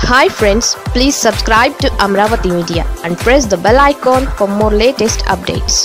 hi friends please subscribe to Amaravati media and press the bell icon for more latest updates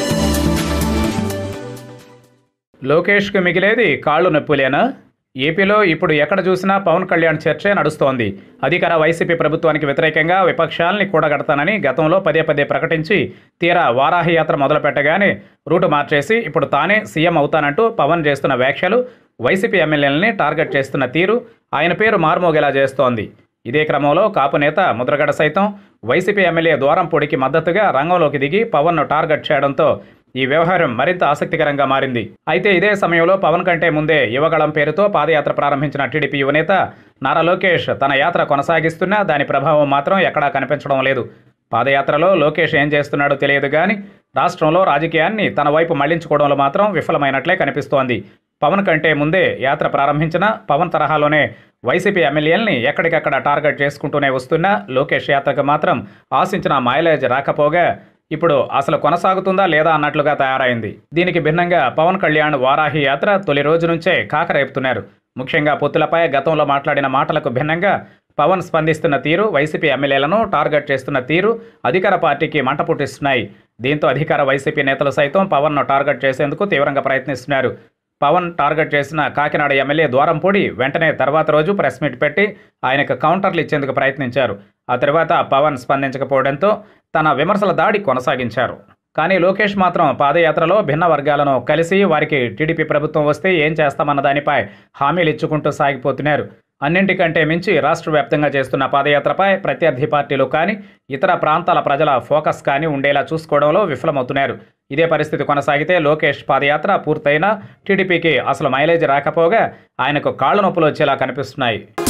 లోకేష్కు మిగిలేది కాళ్ళు నొప్పులేనా ఏపీలో ఇప్పుడు ఎక్కడ చూసినా పవన్ కళ్యాణ్ చర్చే నడుస్తోంది అధికార వైసీపీ ప్రభుత్వానికి వ్యతిరేకంగా విపక్షాల్ని కూడగడతానని గతంలో పదే పదే ప్రకటించి తీరా వారాహి యాత్ర మొదలుపెట్టగానే రూటు మార్చేసి ఇప్పుడు తానే సీఎం అవుతానంటూ పవన్ చేస్తున్న వ్యాఖ్యలు వైసీపీ ఎమ్మెల్యేలని టార్గెట్ చేస్తున్న తీరు ఆయన పేరు మార్మోగేలా చేస్తోంది ఇదే క్రమంలో కాపు నేత ముద్రగడ సైతం వైసీపీ ఎమ్మెల్యే ద్వారంపూడికి మద్దతుగా రంగంలోకి దిగి పవన్ను టార్గెట్ చేయడంతో ఈ వ్యవహారం మరింత ఆసక్తికరంగా మారింది అయితే ఇదే సమయంలో పవన్ కంటే ముందే యువగళం పేరుతో పాదయాత్ర ప్రారంభించిన టీడీపీ యువనేత నారా లోకేష్ తన యాత్ర కొనసాగిస్తున్నా దాని ప్రభావం మాత్రం ఎక్కడా కనిపించడం లేదు పాదయాత్రలో లోకేష్ ఏం చేస్తున్నాడో తెలియదు కానీ రాష్ట్రంలో రాజకీయాన్ని తన వైపు మళ్లించుకోవడంలో మాత్రం విఫలమైనట్లే కనిపిస్తోంది పవన్ కంటే ముందే యాత్ర ప్రారంభించిన పవన్ తరహాలోనే వైసీపీ ఎమ్మెల్యేలని ఎక్కడికక్కడ టార్గెట్ చేసుకుంటూనే వస్తున్న లోకేష్ యాత్రకు మాత్రం ఆశించిన మైలేజ్ రాకపోగా ఇప్పుడు అసలు కొనసాగుతుందా లేదా అన్నట్లుగా తయారైంది దీనికి భిన్నంగా పవన్ కళ్యాణ్ వారాహి యాత్ర తొలి రోజు నుంచే కాకరేపుతున్నారు ముఖ్యంగా పొత్తులపై గతంలో మాట్లాడిన మాటలకు భిన్నంగా పవన్ స్పందిస్తున్న తీరు వైసీపీ ఎమ్మెల్యేలను టార్గెట్ చేస్తున్న తీరు అధికార పార్టీకి మంట పుట్టిస్తున్నాయి దీంతో అధికార వైసీపీ నేతలు సైతం పవన్ను టార్గెట్ చేసేందుకు తీవ్రంగా ప్రయత్నిస్తున్నారు పవన్ టార్గెట్ చేసిన కాకినాడ ఎమ్మెల్యే ద్వారంపూడి వెంటనే తర్వాత రోజు ప్రెస్ మీట్ పెట్టి ఆయనకు కౌంటర్లు ఇచ్చేందుకు ప్రయత్నించారు ఆ తర్వాత పవన్ స్పందించకపోవడంతో తన విమర్శల దాడి కొనసాగించారు కానీ లోకేష్ మాత్రం పాదయాత్రలో భిన్న వర్గాలను కలిసి వారికి టీడీపీ ప్రభుత్వం వస్తే ఏం చేస్తామన్న దానిపై హామీలు ఇచ్చుకుంటూ సాగిపోతున్నారు అన్నింటికంటే మించి రాష్ట్ర వ్యాప్తంగా చేస్తున్న పాదయాత్రపై ప్రత్యర్థి పార్టీలు కానీ ఇతర ప్రాంతాల ప్రజల ఫోకస్ కానీ ఉండేలా చూసుకోవడంలో విఫలమవుతున్నారు ఇదే పరిస్థితి కొనసాగితే లోకేష్ పాదయాత్ర పూర్తయినా టీడీపీకి అసలు మైలేజ్ రాకపోగా ఆయనకు కాళ్ళు నొప్పులు వచ్చేలా కనిపిస్తున్నాయి